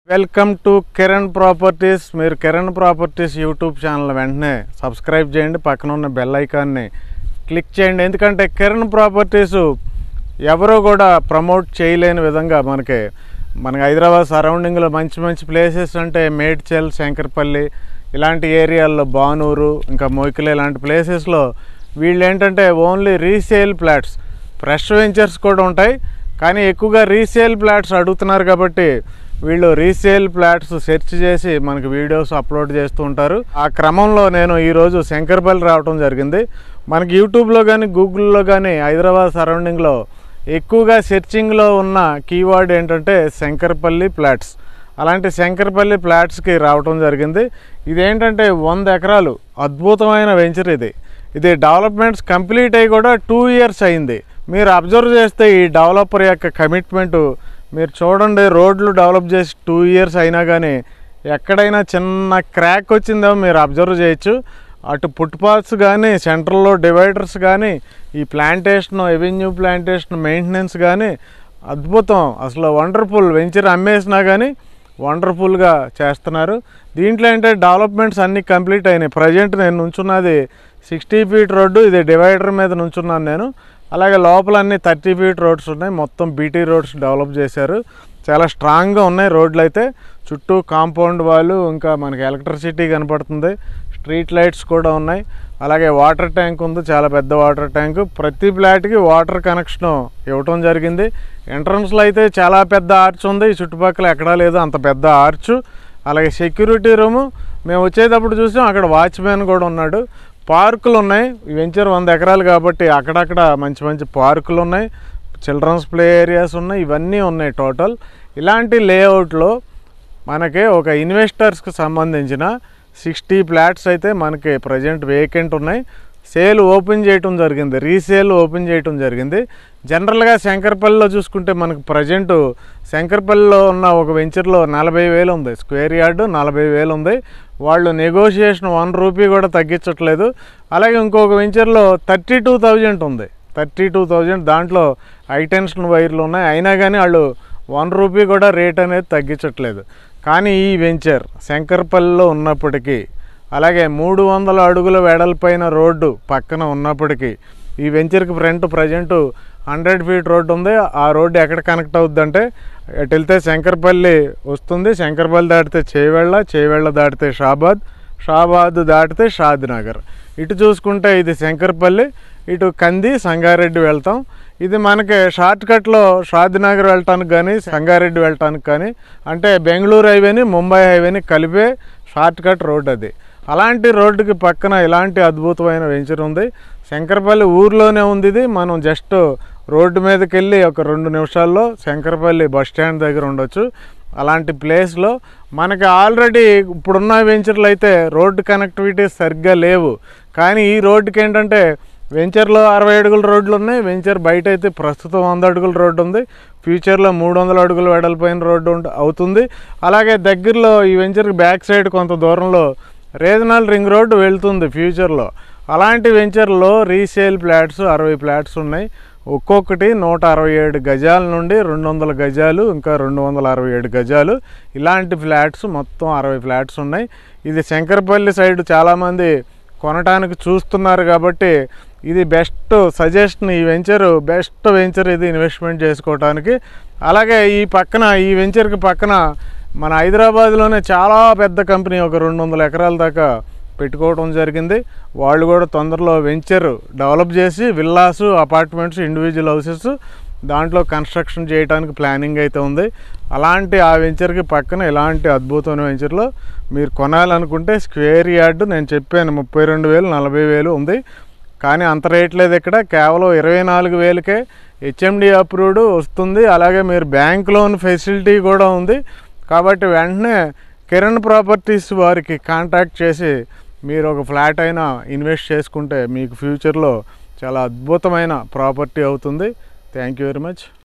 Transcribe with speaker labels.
Speaker 1: welcome to Kiran properties మీరు Kiran properties YouTube channel వెంటనే subscribe చేయండి పక్కన ఉన్న బెల్ ఐకాన్ని క్లిక్ చేయండి ఎందుకంటే కిరణ్ ప్రాపర్టీస్ ఎవరో కూడా ప్రమోట్ చేయలేని విధంగా మనకి మనకి హైదరాబాద్ సరౌండింగ్లో మంచి మంచి ప్లేసెస్ అంటే మేడ్చల్ శంకర్పల్లి ఇలాంటి ఏరియాల్లో బానూరు ఇంకా మొయికలు ఇలాంటి ప్లేసెస్లో వీళ్ళు ఏంటంటే only resale flats fresh ventures కూడా ఉంటాయి కానీ ఎక్కువగా రీసేల్ ఫ్లాట్స్ అడుగుతున్నారు కాబట్టి వీళ్ళు రీసేల్ ఫ్లాట్స్ సెర్చ్ చేసి మనకి వీడియోస్ అప్లోడ్ చేస్తూ ఉంటారు ఆ క్రమంలో నేను ఈరోజు శంకర్పల్లి రావడం జరిగింది మనకి యూట్యూబ్లో కానీ గూగుల్లో కానీ హైదరాబాద్ సరౌండింగ్లో ఎక్కువగా సెర్చింగ్లో ఉన్న కీవర్డ్ ఏంటంటే శంకర్పల్లి ఫ్లాట్స్ అలాంటి శంకర్పల్లి ఫ్లాట్స్కి రావడం జరిగింది ఇదేంటంటే వంద ఎకరాలు అద్భుతమైన వెంచర్ ఇది ఇది డెవలప్మెంట్స్ కంప్లీట్ అయ్యి కూడా టూ ఇయర్స్ అయింది మీరు అబ్జర్వ్ చేస్తే ఈ డెవలపర్ యొక్క కమిట్మెంట్ మీరు చూడండి రోడ్లు డెవలప్ చేసి టూ ఇయర్స్ అయినా కానీ ఎక్కడైనా చిన్న క్రాక్ వచ్చిందో మీరు అబ్జర్వ్ చేయొచ్చు అటు ఫుట్పాత్స్ కానీ సెంటర్లో డివైడర్స్ కానీ ఈ ప్లాంటేషన్ ఎవెన్యూ ప్లాంటేషన్ మెయింటెనెన్స్ కానీ అద్భుతం అసలు వండర్ఫుల్ వెంచర్ అమ్మేసినా కానీ వండర్ఫుల్గా చేస్తున్నారు దీంట్లో ఏంటంటే డెవలప్మెంట్స్ అన్నీ కంప్లీట్ అయినాయి ప్రజెంట్ నేను నుంచున్నది సిక్స్టీ ఫీట్ రోడ్డు ఇది డివైడర్ మీద నుంచున్నాను నేను అలాగే లోపల అన్ని థర్టీ ఫీట్ రోడ్స్ ఉన్నాయి మొత్తం బీటీ రోడ్స్ డెవలప్ చేశారు చాలా స్ట్రాంగ్గా ఉన్నాయి రోడ్లు అయితే చుట్టూ కాంపౌండ్ వాళ్ళు ఇంకా మనకి ఎలక్ట్రిసిటీ కనపడుతుంది స్ట్రీట్ లైట్స్ కూడా ఉన్నాయి అలాగే వాటర్ ట్యాంక్ ఉంది చాలా పెద్ద వాటర్ ట్యాంక్ ప్రతి ఫ్లాట్కి వాటర్ కనెక్షన్ ఇవ్వటం జరిగింది ఎంట్రన్స్లో అయితే చాలా పెద్ద ఆర్చ్ ఉంది ఈ చుట్టుపక్కల ఎక్కడా లేదు అంత పెద్ద ఆర్చ్ అలాగే సెక్యూరిటీ రూము మేము వచ్చేటప్పుడు చూసాం అక్కడ వాచ్మెన్ కూడా ఉన్నాడు పార్కులు ఉన్నాయి ఈ వెంచర్ వంద ఎకరాలు కాబట్టి అక్కడక్కడ మంచి మంచి పార్కులు ఉన్నాయి చిల్డ్రన్స్ ప్లే ఏరియాస్ ఉన్నాయి ఇవన్నీ ఉన్నాయి టోటల్ ఇలాంటి లేఅవుట్లో మనకి ఒక ఇన్వెస్టర్స్కి సంబంధించిన సిక్స్టీ ఫ్లాట్స్ అయితే మనకి ప్రజెంట్ వేకెంట్ ఉన్నాయి సేల్ ఓపెన్ చేయటం జరిగింది రీసేల్ ఓపెన్ చేయటం జరిగింది జనరల్గా శంకర్పల్లిలో చూసుకుంటే మనకు ప్రజెంట్ శంకర్పల్లిలో ఉన్న ఒక వెంచర్లో నలభై వేలు ఉంది స్క్వేర్ యార్డు నలభై వేలు ఉంది వాళ్ళు నెగోషియేషన్ వన్ రూపీ కూడా తగ్గించట్లేదు అలాగే ఇంకొక వెంచర్లో థర్టీ టూ థౌజండ్ ఉంది థర్టీ టూ థౌజండ్ దాంట్లో హైటెన్షన్ వైర్లు ఉన్నాయి అయినా కానీ వాళ్ళు వన్ రూపీ కూడా రేట్ అనేది తగ్గించట్లేదు కానీ ఈ వెంచర్ శంకర్పల్లిలో ఉన్నప్పటికీ అలాగే మూడు వందల అడుగుల వెడల్పైన రోడ్డు పక్కన ఉన్నప్పటికీ ఈ వెంచర్కి front present hundred feet road ఉంది ఆ రోడ్డు ఎక్కడ కనెక్ట్ అవుద్దంటే అటు వెళ్తే శంకర్పల్లి వస్తుంది శంకర్పల్లి దాటితే చేవెళ్ళ చేవెళ్ళ దాటితే షాబాద్ షాబాద్ దాటితే షాద్నగర్ ఇటు చూసుకుంటే ఇది శంకర్పల్లి ఇటు కంది సంగారెడ్డి వెళ్తాం ఇది మనకి షార్ట్ కట్లో షాద్నగర్ వెళ్ళటానికి కానీ సంగారెడ్డి వెళ్ళటానికి కానీ అంటే బెంగళూరు హైవేని ముంబై హైవేని కలిపే షార్ట్ కట్ రోడ్ అది అలాంటి రోడ్డుకి పక్కన ఇలాంటి అద్భుతమైన వెంచర్ ఉంది శంకరపల్లి ఊర్లోనే ఉంది ఇది మనం జస్ట్ రోడ్డు మీదకి వెళ్ళి ఒక రెండు నిమిషాల్లో శంకరపల్లి బస్ స్టాండ్ దగ్గర ఉండొచ్చు అలాంటి ప్లేస్లో మనకి ఆల్రెడీ ఇప్పుడున్న వెంచర్లు అయితే రోడ్డు కనెక్టివిటీ సరిగ్గా లేవు కానీ ఈ రోడ్డుకి ఏంటంటే వెంచర్లో అరవై అడుగుల రోడ్లు ఉన్నాయి వెంచర్ బయట అయితే ప్రస్తుతం వంద అడుగుల రోడ్డు ఉంది ఫ్యూచర్లో మూడు వందల అడుగుల వెడల్పోయిన రోడ్డు ఉంట- అవుతుంది అలాగే దగ్గరలో ఈ వెంచర్కి బ్యాక్ సైడ్ కొంత దూరంలో రీజనల్ రింగ్ రోడ్డు వెళ్తుంది ఫ్యూచర్లో అలాంటి వెంచర్లో రీసేల్ ఫ్లాట్స్ అరవై ఫ్లాట్స్ ఉన్నాయి ఒక్కొక్కటి నూట అరవై ఏడు గజాల నుండి రెండు వందల గజాలు ఇంకా రెండు వందల అరవై ఏడు గజాలు ఇలాంటి ఫ్లాట్స్ మొత్తం అరవై ఫ్లాట్స్ ఉన్నాయి ఇది శంకరపల్లి సైడ్ చాలామంది కొనటానికి చూస్తున్నారు కాబట్టి ఇది బెస్ట్ సజెషన్ ఈ వెంచర్ బెస్ట్ వెంచర్ ఇది ఇన్వెస్ట్మెంట్ చేసుకోవడానికి అలాగే ఈ పక్కన ఈ వెంచర్కి పక్కన మన హైదరాబాద్లోనే చాలా పెద్ద కంపెనీ ఒక రెండు వందల ఎకరాల దాకా పెట్టుకోవడం జరిగింది వాళ్ళు కూడా తొందరలో వెంచర్ డెవలప్ చేసి విల్లాస్ అపార్ట్మెంట్స్ ఇండివిజువల్ హౌసెస్ దాంట్లో కన్స్ట్రక్షన్ చేయడానికి ప్లానింగ్ అయితే ఉంది అలాంటి ఆ వెంచర్కి పక్కన ఇలాంటి అద్భుతమైన వెంచర్లో మీరు కొనాలనుకుంటే స్క్వేర్ యార్డు నేను చెప్పాను ముప్పై రెండు వేలు నలభై వేలు ఉంది కానీ అంత రేట్ లేదు ఇక్కడ కేవలం ఇరవై నాలుగు వేలకే హెచ్ఎండి అప్రూవ్డ్ వస్తుంది అలాగే మీరు బ్యాంక్ లోన్ ఫెసిలిటీ కూడా ఉంది కాబట్టి వెంటనే కిరణ్ ప్రాపర్టీస్ వారికి కాంటాక్ట్ చేసి మీరు ఒక ఫ్లాట్ అయినా ఇన్వెస్ట్ చేసుకుంటే మీకు ఫ్యూచర్లో చాలా అద్భుతమైన ప్రాపర్టీ అవుతుంది థ్యాంక్ యూ వెరీ మచ్